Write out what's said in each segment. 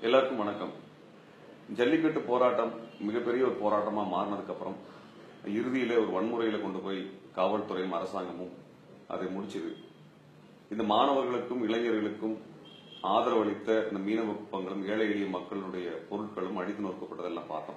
எல்லாருக்கும் வணக்கம் ஜல்லிக்கட்டு போராட்டம் மிகப்பெரிய ஒரு போராட்டமா மாறினதுக்கு அப்புறம் இறுதியில ஒரு வன்முறையில கொண்டு போய் காவல்துறையும் அரசாங்கமும் அதை முடிச்சது இந்த மாணவர்களுக்கும் இளைஞர்களுக்கும் ஆதரவளித்த இந்த மீனவ குப்பங்களும் ஏழை எளிய மக்களுடைய பொருட்களும் அடித்து நொறுக்கப்பட்டதெல்லாம் பார்த்தோம்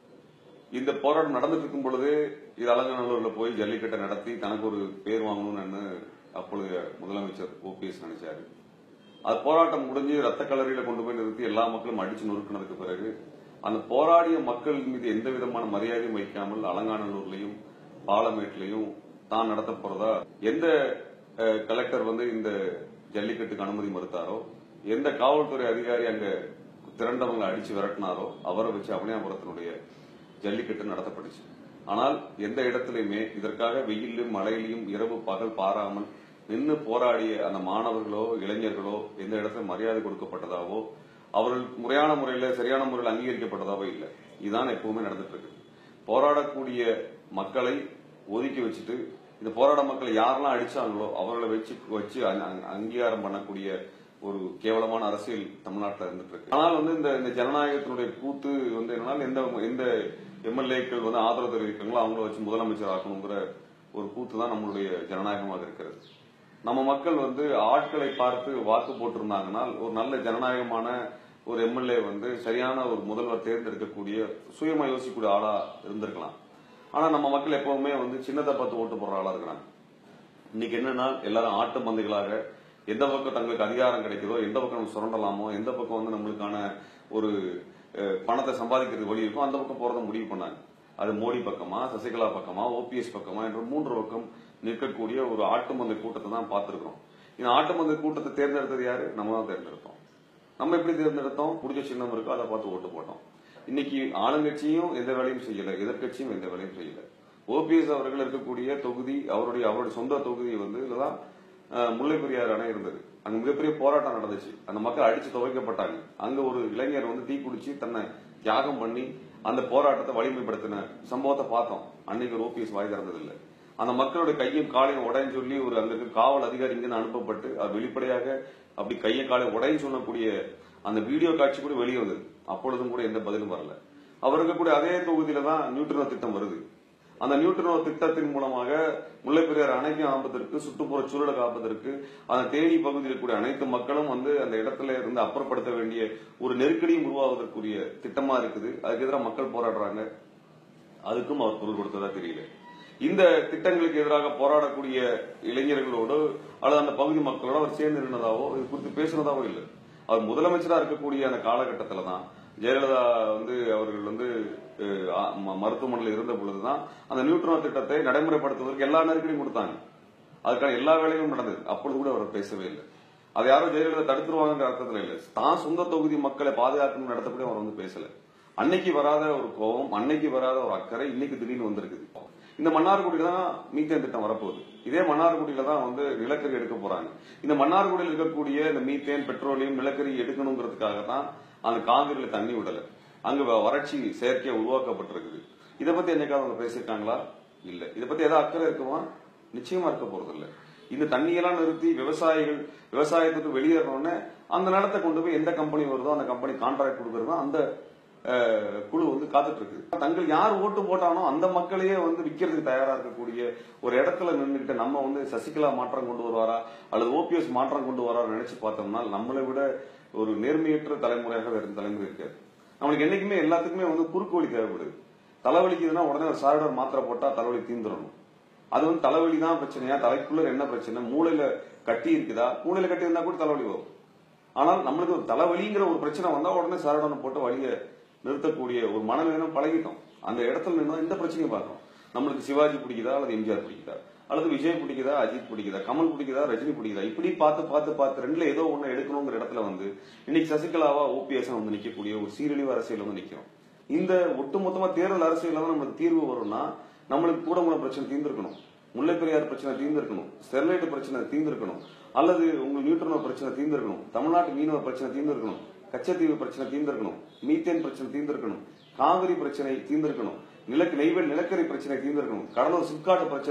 இந்த போராட்டம் நடந்துட்டு இருக்கும் பொழுது இது அலங்காநல்லூர்ல போய் ஜல்லிக்கட்டை நடத்தி தனக்கு ஒரு பேர் வாங்கணும்னு அப்பொழுது முதலமைச்சர் ஓபிஎஸ் நினைச்சாரு அது போராட்டம் முடிஞ்சு ரத்த கலரியில கொண்டு போய் நிறுத்தி எல்லா மக்களும் அடிச்சு நொறுக்கினதுக்கு பிறகு அந்த போராடிய மக்கள் மீது எந்த விதமான மரியாதையும் வைக்காமல் அலங்காநல்லூர்லயும் பாலமேட்லயும் தான் நடத்த போறதா எந்த அஹ், கலெக்டர் வந்து இந்த ஜல்லிக்கட்டுக்கு அனுமதி மறுத்தாரோ எந்த காவல்துறை அதிகாரி அங்க திரண்டவங்களை அடிச்சு விரட்டினாரோ அவரை வச்சு அவனியாபுரத்தினுடைய ஜல்லிக்கட்டு நடத்தப்பட்டுச்சு ஆனால் எந்த இடத்திலுமே இதற்காக வெயிலும் மழையிலும் இரவு பகல் பாராமல் நின்று போராடிய அந்த மாணவர்களோ இளைஞர்களோ எந்த இடத்துல மரியாதை கொடுக்கப்பட்டதாவோ அவர்கள் முறையான முறையில சரியான முறையில் அங்கீகரிக்கப்பட்டதாவோ இல்லை இதுதான் எப்பவுமே நடந்துட்டு இருக்கு போராடக்கூடிய மக்களை ஒதுக்கி வச்சுட்டு இந்த போராட மக்களை யாரெல்லாம் அடிச்சாங்களோ அவர்களை வச்சு வச்சு அங்க- அங்க- அங்கீகாரம் பண்ணக்கூடிய ஒரு கேவலமான அரசியல் தமிழ்நாட்டில் இருந்துட்டு இருக்கு ஆனால் வந்து இந்த இந்த ஜனநாயகத்தினுடைய கூத்து வந்து என்னன்னா எந்த எந்த எம்எல்ஏக்கள் வந்து ஆதரவு தெரிவிக்கிறாங்களோ அவங்கள வச்சு முதலமைச்சர் ஆக்கணுங்கிற ஒரு கூத்து தான் நம்மளுடைய ஜனநாயகமாக இருக்கிறது நம்ம மக்கள் வந்து ஆட்களை பார்த்து வாக்கு போட்டிருந்தாங்கன்னா ஒரு நல்ல ஜனநாயகமான ஒரு எம்எல்ஏ வந்து சரியான ஒரு முதல்வர் தேர்ந்தெடுக்கக்கூடிய சுயமா யோசிக்கக்கூடிய ஆளா இருந்திருக்கலாம் ஆனா நம்ம மக்கள் எப்பவுமே வந்து சின்னத்தை பார்த்து ஓட்டு போடுற ஆளா இருக்கிறாங்க இன்னைக்கு என்னன்னா எல்லாரும் ஆட்டு மந்தைகளாக எந்த பக்கம் தங்களுக்கு அதிகாரம் கிடைக்குதோ எந்த பக்கம் நம்ம சுரண்டலாமோ எந்த பக்கம் வந்து நம்மளுக்கான ஒரு அஹ், பணத்தை சம்பாதிக்கிறது வழி இருக்கோ அந்த பக்கம் போறத முடிவு பண்ணாங்க அது மோடி பக்கமா சசிகலா பக்கமா ஓபிஎஸ் பக்கமா என்று மூன்று பக்கம் நிற்கக்கூடிய ஒரு ஆட்டு மந்தை கூட்டத்தை தான் பார்த்திருக்கிறோம் இந்த ஆட்டு மந்தை கூட்டத்தை தேர்ந்தெடுத்தது யாரு நம்ம தான் தேர்ந்தெடுத்தோம் நம்ம எப்படி தேர்ந்தெடுத்தோம் பிடிச்ச சின்னம் இருக்கோ அதை பார்த்து ஓட்டு போட்டோம் இன்னைக்கு ஆளுங்கட்சியும் எந்த வேலையும் செய்யல எதிர்க்கட்சியும் எந்த வேலையும் செய்யல ஓபிஎஸ் அவர்கள் இருக்கக்கூடிய தொகுதி அவருடைய அவருடைய சொந்த தொகுதி வந்து இதுதான் அஹ், முல்லை பெரியாறு அணை இருந்தது அங்க மிகப்பெரிய போராட்டம் நடந்துச்சு அந்த மக்கள் அடிச்சு துவைக்கப்பட்டாங்க அங்க ஒரு இளைஞர் வந்து தீ குடிச்சு தன்னை தியாகம் பண்ணி அந்த போராட்டத்தை வலிமைப்படுத்தின சம்பவத்தை பார்த்தோம் அன்னைக்கு ஒரு ஓபிஎஸ் வாய் திறந்தது இல்ல அந்த மக்களுடைய கையும் காலையும் உடைன்னு சொல்லி ஒரு அங்க இருக்க காவல் அதிகாரி இங்க அனுப்பப்பட்டு அது வெளிப்படையாக அப்படி கையும் காலையும் உடைன்னு சொல்லக்கூடிய அந்த வீடியோ காட்சி கூட வெளியே வந்தது அப்பொழுதும் கூட எந்த பதிலும் வரல அவருக்கு கூட அதே தொகுதியில தான் நியூட்ரினோ திட்டம் வருது அந்த நியூட்ரினோ திட்டத்தின் மூலமாக முல்லைப்பெரியார் அணைக்கும் ஆபத்திற்கு சுற்றுப்புற சூழலை காப்பதற்கு அந்த தேனி பகுதியில் இருக்கக்கூடிய அனைத்து மக்களும் வந்து அந்த இடத்துல இருந்து அப்புறப்படுத்த வேண்டிய ஒரு நெருக்கடியும் உருவாவதற்குரிய திட்டமா இருக்குது அதுக்கு எதிராக மக்கள் போராடுறாங்க அதுக்கும் அவர் பொருள் கொடுத்ததா தெரியல இந்த திட்டங்களுக்கு எதிராக போராடக்கூடிய இளைஞர்களோடு அல்லது அந்த பகுதி மக்களோடு அவர் சேர்ந்து நின்றதாவோ இது குறித்து பேசுனதாவோ இல்லை அவர் முதலமைச்சரா இருக்கக்கூடிய அந்த காலகட்டத்துல தான் ஜெயலலிதா வந்து அவர்கள் வந்து அஹ், ஆ- ம- மருத்துவமனையில் இருந்த பொழுதுதான் அந்த நியூட்ரோ திட்டத்தை நடைமுறைப்படுத்துவதற்கு எல்லா நெருக்கடியும் கொடுத்தாங்க அதுக்கான எல்லா வேலையும் நடந்தது அப்பொழுது கூட அவர் பேசவே இல்லை அதை யாரும் ஜெயலலிதா தடுத்துருவாங்கிற அர்த்தத்துல இல்ல தான் சொந்த தொகுதி மக்களை பாதுகாக்கணும் நடத்தப்படி அவர் வந்து பேசல அன்னைக்கு வராத ஒரு கோபம் அன்னைக்கு வராத ஒரு அக்கறை இன்னைக்கு திடீர்னு வந்திருக்குது இந்த மன்னார்குடியில தான் மீத்தேன் திட்டம் வரப்போகுது இதே மன்னார்குடியில தான் வந்து நிலக்கரி எடுக்க போறாங்க இந்த மன்னார்குடியில் இருக்கக்கூடிய இந்த மீத்தேன் பெட்ரோலியம் நிலக்கரி எடுக்கணுங்கிறதுக்காக தான் அந்த காவிரியில தண்ணி விடல அங்க வ- வறட்சி செயற்கையா உருவாக்கப்பட்டிருக்குது இதை பத்தி என்னைக்காவது அவங்க பேசியிருக்காங்களா இல்ல இதை பத்தி ஏதாவது அக்கறை இருக்குமா நிச்சயமா இருக்க போறது இல்ல இந்த தண்ணியெல்லாம் நிறுத்தி விவசாயிகள் விவசாயத்துக்கு வெளியேறணும்னு அந்த நிலத்தை கொண்டு போய் எந்த கம்பெனி வருதோ அந்த கம்பெனி கான்ட்ராக்ட் கொடுக்கறது தான் அந்த அஹ், குழு வந்து காத்துட்டு இருக்கு தங்கள் யார் ஓட்டு போட்டானோ அந்த மக்களையே வந்து விற்கிறதுக்கு தயாரா இருக்கக்கூடிய ஒரு இடத்துல நின்றுகிட்டு நம்ம வந்து சசிகலா மாற்றம் கொண்டு வருவாரா அல்லது ஓபிஎஸ் மாற்றம் கொண்டு வராரு நினைச்சு பார்த்தோம்னா நம்மளை விட ஒரு நேர்மையற்ற தலைமுறையாக வேற எந்த தலைமுறை இருக்காது நம்மளுக்கு என்னைக்குமே எல்லாத்துக்குமே வந்து குறுக்கு வழி தேவைப்படுது தலைவலிக்குதுன்னா உடனே ஒரு சாரிடர் மாத்திரை போட்டா தலைவலி தீந்துடணும் அது வந்து தலைவலி தான் பிரச்சனையா தலைக்குள்ள என்ன பிரச்சனை மூளையில கட்டி இருக்குதா மூளையில கட்டி இருந்தா கூட தலைவலி வரும் ஆனால் நம்மளுக்கு ஒரு தலைவலிங்கிற ஒரு பிரச்சனை வந்தா உடனே சாரடனை போட்டு வலிய நிறுத்தக்கூடிய ஒரு மனநிலையம் பழகிட்டோம் அந்த இடத்துல நின்று இந்த பிரச்சனையை பார்க்கணும் நம்மளுக்கு சிவாஜி பிடிக்குதா அல்லது எம்ஜிஆர் பிடிக்குதா அல்லது விஜய் பிடிக்குதா அஜித் பிடிக்குதா கமல் பிடிக்குதா ரஜினி பிடிக்குதா இப்படி பார்த்து பார்த்து பார்த்து ரெண்டுல ஏதோ ஒண்ணு எடுக்கணுங்கிற இடத்துல வந்து இன்னைக்கு சசிகலாவா ஓபிஎஸ் வந்து நிக்கக்கூடிய ஒரு சீரழிவு அரசியல் வந்து நிக்கிறோம் இந்த ஒட்டுமொத்தமா தேர்தல் அரசியல் தான் நம்மளுக்கு தீர்வு வரும்னா நம்மளுக்கு கூடங்குள பிரச்சனை தீர்ந்திருக்கணும் முல்லைப்பெரியார் பிரச்சனை தீர்ந்திருக்கணும் ஸ்டெர்லைட் பிரச்சனை தீர்ந்திருக்கணும் அல்லது உங்க நியூட்ரனோ பிரச்சனை தீர்ந்திருக்கணும் தமிழ்நாட்டு மீனவ பிரச்சனை தீர்ந்திருக்கணும் கச்சத்தீவு பிரச்சனை தீர்ந்திருக்கணும் மீத்தேன் பிரச்சனை தீர்ந்திருக்கணும் காவிரி பிரச்சனை தீர்ந்திருக்கணும் நிலக்கு நெய்வேல் நிலக்கரி பிரச்சனை தீர்ந்திருக்கணும் கடலூர் சிப்காட்டு பிரச்சனை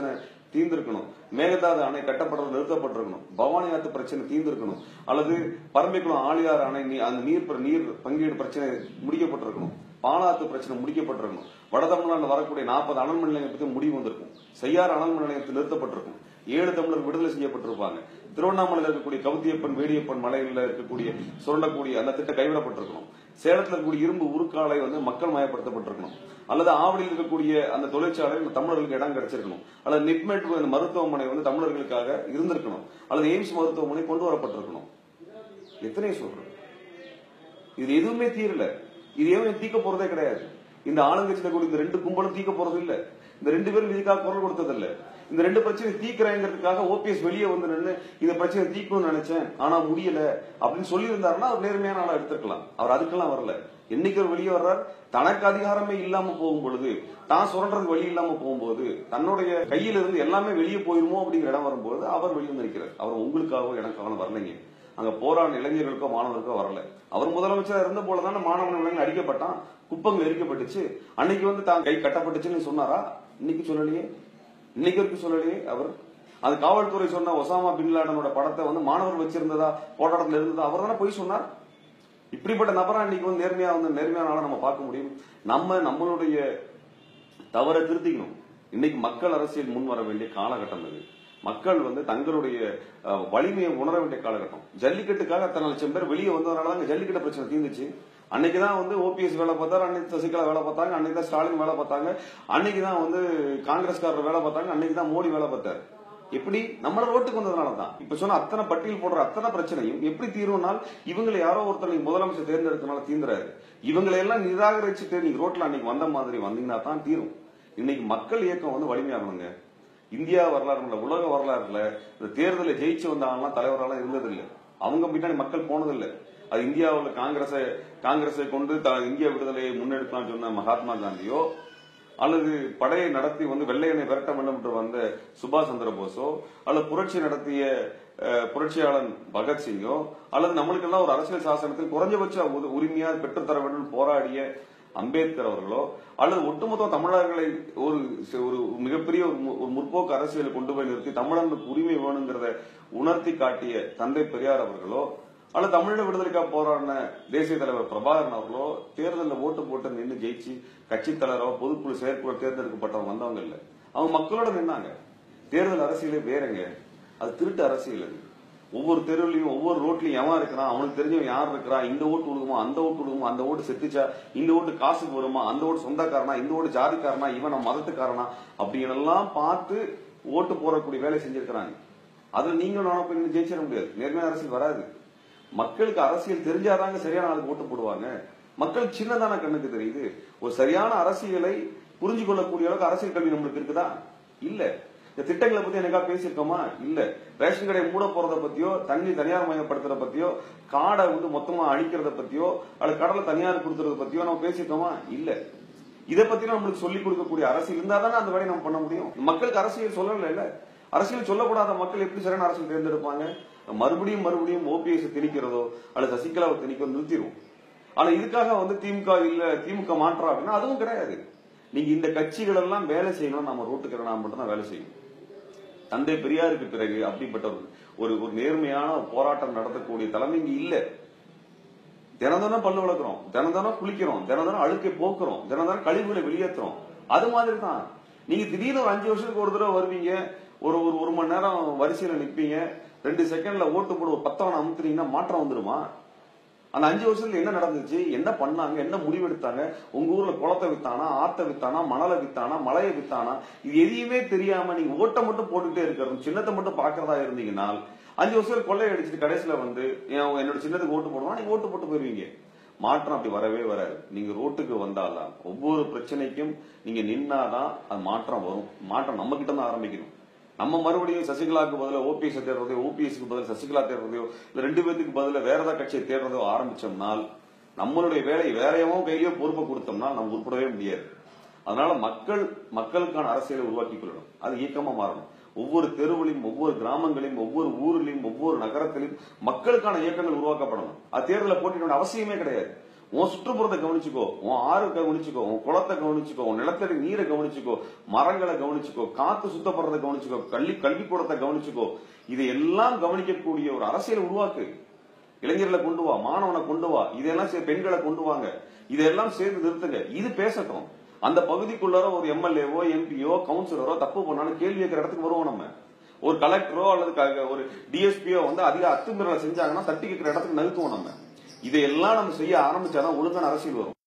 தீர்ந்திருக்கணும் மேகதாது அணை கட்டப்படுறது நிறுத்தப்பட்டிருக்கணும் பவானி ஆத்து பிரச்சனை தீர்ந்திருக்கணும் அல்லது பரம்பிக்குளம் ஆழியார் அணை நீ- அந்த நீர் பிர- நீர் பங்கீடு பிரச்சனை முடிக்கப்பட்டிருக்கணும் பாலாத்து பிரச்சனை முடிக்கப்பட்டிருக்கணும் வட தமிழ்நாட்டில் வரக்கூடிய நாற்பது அனல் மின் நிலையம் பத்தி முடிவு வந்திருக்கும் செய்யாறு அனல் மின் நிலையத்தில் நிறுத்தப்பட்டிருக்கும் ஏழு தமிழர் விடுதலை செய்யப்பட்டிருப்பாங்க திருவண்ணாமலையில் இருக்கக்கூடிய கவுத்தியப்பன் வேடியப்பன் மலையில் இருக்கக்கூடிய சுரண்டக்கூடிய அந்த திட்டம் கைவிடப்பட்டிருக்கணும் சேலத்தில் இருக்கக்கூடிய இரும்பு உருக்காலை வந்து மக்கள் மயப்படுத்தப்பட்டிருக்கணும் அல்லது ஆவடியில் இருக்கக்கூடிய அந்த தொழிற்சாலையில் தமிழர்களுக்கு இடம் கிடைச்சிருக்கணும் அல்லது நிப்மெட் அந்த மருத்துவமனை வந்து தமிழர்களுக்காக இருந்திருக்கணும் அல்லது எய்ம்ஸ் மருத்துவமனை கொண்டு வரப்பட்டிருக்கணும் எத்தனை சொல்றேன் இது எதுவுமே தீரல இது எதுவுமே தீக்க போறதே கிடையாது இந்த ஆளுங்கட்சியில கூட இந்த ரெண்டு கும்பலும் தீக்க போறது இல்ல இந்த ரெண்டு பேரும் இதுக்காக குரல் கொடுத்தது இல்ல இந்த ரெண்டு பிரச்சனை தீக்கிறேங்கிறதுக்காக ஓபிஎஸ் வெளியே வந்து நின்று இந்த பிரச்சனை தீக்கணும்னு நினைச்சேன் ஆனா முடியல அப்படின்னு சொல்லி இருந்தாருன்னா அவர் நேர்மையான ஆளா எடுத்துக்கலாம் அவர் அதுக்கெல்லாம் வரல என்னைக்கு அவர் வெளியே வர்றார் தனக்கு அதிகாரமே இல்லாம போகும் பொழுது தான் சுரண்டறது வழி இல்லாம போகும்போது தன்னுடைய கையில இருந்து எல்லாமே வெளியே போயிருமோ அப்படிங்கிற இடம் வரும்போது அவர் வெளியே வந்து நிற்கிறார் அவர் உங்களுக்காகவோ எனக்காக வரலைங்க அங்க போராட இளைஞர்களுக்கோ மாணவர்களுக்கோ வரல அவர் முதலமைச்சரா இருந்த போலதான மாணவன் இளைஞர்கள் அடிக்கப்பட்டான் குப்பங்கள் எரிக்கப்பட்டுச்சு அன்னைக்கு வந்து தான் கை கட்டப்பட்டுச்சுன்னு சொன்னாரா இன்னைக்கு சொல்லலையே இன்னைக்கு வரைக்கும் சொல்லலையே அவர் அது காவல்துறை சொன்ன ஒசாமா பின் லாடனோட படத்தை வந்து மாணவர் வச்சிருந்ததா போராட்டத்தில் இருந்ததா அவர் தானே போய் சொன்னார் இப்படிப்பட்ட நபரா இன்னைக்கு வந்து நேர்மையா வந்து நேர்மையான ஆளா நம்ம பார்க்க முடியும் நம்ம நம்மளுடைய தவறை திருத்திக்கணும் இன்னைக்கு மக்கள் அரசியல் முன் வர வேண்டிய காலகட்டம் இது மக்கள் வந்து தங்களுடைய அஹ், வலிமையை உணர வேண்டிய காலகட்டம் ஜல்லிக்கட்டுக்காக அத்தனை லட்சம் பேர் வெளியே வந்ததுனால தான் ஜல்லிக்கட்டு பிரச்சனை தீர்ந்துச்சு அன்னைக்கு தான் வந்து ஓபிஎஸ் வேலை பார்த்தாரு அன்னைக்கு சசிகலா வேலை பார்த்தாங்க அன்னைக்கு தான் ஸ்டாலின் வேலை பார்த்தாங்க அன்னைக்கு தான் வந்து காங்கிரஸ்காரர் வேலை பார்த்தாங்க அன்னைக்கு தான் மோடி வேலை பார்த்தாரு எப்படி நம்மள ரோட்டுக்கு வந்ததுனால தான் இப்ப சொன்ன அத்தனை பட்டியல் போடுற அத்தனை பிரச்சனையும் எப்படி தீரும்னால் இவங்களை யாரோ ஒருத்தர் நீங்க முதலமைச்சர் தேர்ந்தெடுக்கனால தீந்துறாரு இவங்களை எல்லாம் நிராகரிச்சுட்டு நீங்க ரோட்ல அன்னைக்கு வந்த மாதிரி வந்தீங்கன்னா தான் தீரும் இன்னைக்கு மக்கள் இயக்கம் வந்து வலிமையாகணுங்க இந்தியா வரலாறுல உலக வரலாறுல இந்த தேர்தலில் ஜெயிச்சு வந்தாங்கலாம் தலைவரெல்லாம் இருந்தது இல்ல அவங்க பின்னாடி மக்கள் போனது இல்ல அது இந்தியாவில் காங்கிரஸை காங்கிரஸை கொண்டு த- இந்திய விடுதலையை முன்னெடுக்கலாம் சொன்ன மகாத்மா காந்தியோ அல்லது படையை நடத்தி வந்து வெள்ளையனை விரட்ட வேண்டும் என்று வந்த சுபாஷ் சந்திர போஸோ அல்லது புரட்சி நடத்திய அஹ், புரட்சியாளன் பகத்சிங்கோ அல்லது நம்மளுக்கெல்லாம் ஒரு அரசியல் சாசனத்தில் குறைஞ்சபட்ச உத- உரிமையா பெற்றுத்தர வேண்டும் என்று போராடிய அம்பேத்கர் அவர்களோ அல்லது ஒட்டுமொத்த தமிழர்களை ஒரு சி- ஒரு மிகப்பெரிய ஒரு மு- ஒரு முற்போக்கு அரசியலை கொண்டு போய் நிறுத்தி தமிழர்களுக்கு உரிமை வேணுங்கிறத உணர்த்தி காட்டிய தந்தை பெரியார் அவர்களோ அல்லது தமிழக விடுதலைக்காக போராடின தேசிய தலைவர் பிரபாகரன் அவர்களோ தேர்தலில் ஓட்டு போட்டு நின்று ஜெயிச்சு கட்சி தலைவரோ பொதுக்குழு செயற்குழு தேர்ந்தெடுக்கப்பட்டவங்க வந்தவங்க இல்ல அவங்க மக்களோட நின்னாங்க தேர்தல் அரசியலே வேறங்க அது திருட்டு அரசியல் அது ஒவ்வொரு தெருவுலயும் ஒவ்வொரு ரோட்லயும் எவன் இருக்கிறான் அவனுக்கு தெரிஞ்சவன் யார் இருக்கிறா இந்த ஓட்டு விடுக்குமா அந்த ஓட்டு விடுக்குமா அந்த ஓட்டு செத்துச்சா இந்த ஓட்டு காசுக்கு வருமா அந்த ஓட்டு சொந்தக்காரனா இந்த ஓட்டு ஜாதிக்காரனா இவன் நம்ம மதத்துக்காரனா அப்படின்னு எல்லாம் பார்த்து ஓட்டு போடக்கூடிய வேலை செஞ்சிருக்கிறாங்க அதுல நீங்களும் நானும் போய் நின்னு ஜெயிச்சிட முடியாது நேர்மையான அரசியல் வராது மக்களுக்கு அரசியல் தெரிஞ்சாதாங்க சரியான ஆளுக்கு ஓட்டு போடுவாங்க மக்களுக்கு சின்னதான கண்ணுக்கு தெரியுது ஒரு சரியான அரசியலை புரிஞ்சு கொள்ளக்கூடிய அளவுக்கு அரசியல் கல்வி நம்மளுக்கு இருக்குதா இல்ல இந்த திட்டங்களை பத்தி எனக்கா பேசியிருக்கோமா இல்ல ரேஷன் கடை மூட போறத பத்தியோ தண்ணி தனியார் மயப்படுத்துறத பத்தியோ காடை வந்து மொத்தமா அழிக்கிறத பத்தியோ அல்லது கடலை தனியார் கொடுக்கறத பத்தியோ நம்ம பேசியிருக்கோமா இல்ல இதை பத்தி நம்மளுக்கு சொல்லிக் கொடுக்கக்கூடிய அரசியல் இருந்தா தானே அந்த வேலையை நம்ம பண்ண முடியும் மக்களுக்கு அரசியல் சொல்லல இல்ல அரசியல் சொல்லக்கூடாத மக்கள் எப்படி சரியான அரசியல் தேர்ந்தெடுப்பாங்க மறுபடியும் மறுபடியும் ஓபிஎஸ் திணிக்கிறதோ அல்லது சசிகலாவை திணிக்கிறதோ நிறுத்திடும் ஆனா இதுக்காக வந்து திமுக இல்ல திமுக மாற்றா அப்படின்னா அதுவும் கிடையாது நீங்க இந்த கட்சிகள் எல்லாம் வேலை செய்யணும் நம்ம ரோட்டுக்கு நான் மட்டும் தான் வேலை செய்யணும் தந்தை பெரியாருக்கு பிறகு அப்படிப்பட்ட ஒரு ஒரு ஒரு நேர்மையான போராட்டம் நடத்தக்கூடிய தலைமை இங்க இல்ல தினம் தினம் பல்லு வளர்க்குறோம் தினம் தினம் குளிக்கிறோம் தினம் தினம் அழுக்கை போக்குறோம் தினம் தினம் கழிவுகளை வெளியேற்றுறோம் அது மாதிரி தான் நீங்க திடீர்னு ஒரு அஞ்சு வருஷத்துக்கு ஒரு தடவை வருவீங்க ஒரு ஒரு ஒரு மணி நேரம் வரிசையில நிப்பீங்க ரெண்டு செகண்ட்ல ஓட்டு போட ஒரு பத்தவனை அமுத்துறீங்கன்னா மாற்றம் வந்துருமா அந்த அஞ்சு வருஷத்துல என்ன நடந்துச்சு என்ன பண்ணாங்க என்ன முடிவெடுத்தாங்க உங்க ஊர்ல குளத்தை வித்தானா ஆத்த வித்தானா மணலை வித்தானா மலையை வித்தானா இது எதையுமே தெரியாம நீங்க ஓட்டை மட்டும் போட்டுட்டே இருக்கிறது சின்னத்தை மட்டும் பாக்குறதா இருந்தீங்கன்னா அஞ்சு வருஷத்துல கொள்ளை அடிச்சுட்டு கடைசியில வந்து என் என்னோட சின்னத்துக்கு ஓட்டு போடுவோம் நீங்க ஓட்டு போட்டு போயிருவீங்க மாற்றம் அப்படி வரவே வராது நீங்க ரோட்டுக்கு வந்தாதான் ஒவ்வொரு பிரச்சனைக்கும் நீங்க நின்னாதான் அது மாற்றம் வரும் மாற்றம் நம்ம கிட்ட தான் ஆரம்பிக்கணும் நம்ம மறுபடியும் சசிகலாவுக்கு பதிலா ஓபிஎஸ் தேடுறதையோ ஓபிஎஸ்க்கு பதிலா சசிகலா தேடுறதையோ இல்ல ரெண்டு பேத்துக்கு பதிலா வேற ஏதாவது கட்சியை தேடுறதோ ஆரம்பிச்சோம்னால் நம்மளுடைய வேலை வேறையவோ கையிலயோ பொறுப்பை கொடுத்தோம்னா நம்ம உட்படவே முடியாது அதனால மக்கள் மக்களுக்கான அரசியலை உருவாக்கி கொள்ளணும் அது இயக்கமா மாறணும் ஒவ்வொரு தெருவிலையும் ஒவ்வொரு கிராமங்களையும் ஒவ்வொரு ஊரிலையும் ஒவ்வொரு நகரத்திலும் மக்களுக்கான இயக்கங்கள் உருவாக்கப்படணும் அது தேர்தலில் போட்டியிட அவசியமே கிடையாது உன் சுற்றுப்புறத்தை கவனிச்சுக்கோ உன் ஆறு கவனிச்சுக்கோ உன் குளத்தை கவனிச்சுக்கோ உன் நிலத்தடி நீரை கவனிச்சுக்கோ மரங்களை கவனிச்சுக்கோ காத்து சுத்தப்படுறதை கவனிச்சுக்கோ கல்வி கல்விக்கூடத்தை கவனிச்சுக்கோ இதையெல்லாம் கவனிக்கக்கூடிய ஒரு அரசியல் உருவாக்கு இளைஞர்களை கொண்டு வா மாணவனை கொண்டு வா இதெல்லாம் சே- பெண்களை கொண்டு வாங்க இதெல்லாம் சேர்ந்து நிறுத்துங்க இது பேசட்டும் அந்த பகுதிக்குள்ளார ஒரு எம்எல்ஏவோ எம்பியோ கவுன்சிலரோ தப்பு பண்ணாலும் கேள்வி கேட்கிற இடத்துக்கு வருவோம் நம்ம ஒரு கலெக்டரோ அல்லது க- ஒரு டிஎஸ்பியோ வந்து அதிக அத்துமீறலை செஞ்சாங்கன்னா தட்டி கேட்கிற இடத்துக்கு நகர்த்துவோம் நம்ம இதையெல்லாம் நம்ம செய்ய ஆரம்பிச்சாதான் ஒழுங்கான அரசியல் வரும்